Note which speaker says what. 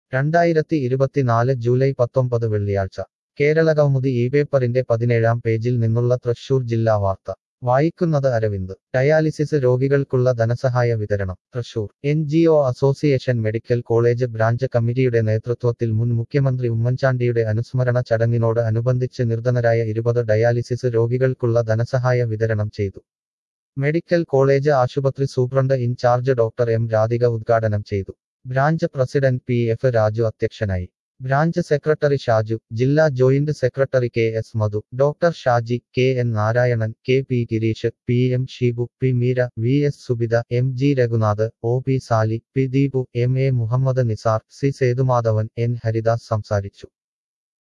Speaker 1: രണ്ടായിരത്തി ഇരുപത്തിനാല് ജൂലൈ പത്തൊമ്പത് വെള്ളിയാഴ്ച കേരളകൗമുദി ഈ പേപ്പറിന്റെ പതിനേഴാം പേജിൽ നിന്നുള്ള തൃശൂർ ജില്ലാ വാർത്ത വായിക്കുന്നത് അരവിന്ദ് ഡയാലിസിസ് രോഗികൾക്കുള്ള ധനസഹായ വിതരണം Thrissur N G O association medical college branch കമ്മിറ്റിയുടെ നേതൃത്വത്തിൽ മുൻ മുഖ്യമന്ത്രി ഉമ്മൻചാണ്ടിയുടെ അനുസ്മരണ ചടങ്ങിനോട് അനുബന്ധിച്ച് നിർധനരായ ഇരുപത് ഡയാലിസിസ് രോഗികൾക്കുള്ള ധനസഹായ വിതരണം ചെയ്തു മെഡിക്കൽ കോളേജ് ആശുപത്രി superintendent in-charge doctor M Radhika ഉദ്ഘാടനം ചെയ്തു branch president P F Raju അധ്യക്ഷനായി ബ്രാഞ്ച് സെക്രട്ടറി ഷാജു ജില്ലാ joint secretary K S Madhu doctor Shaji K N Narayanan K P Gireesh P M Sheebu P Meera V S Subitha M G Raghunath O P Sali P Deepu M A Muhammad Nisar C Sethumadhavan N Haridas സംസാരിച്ചു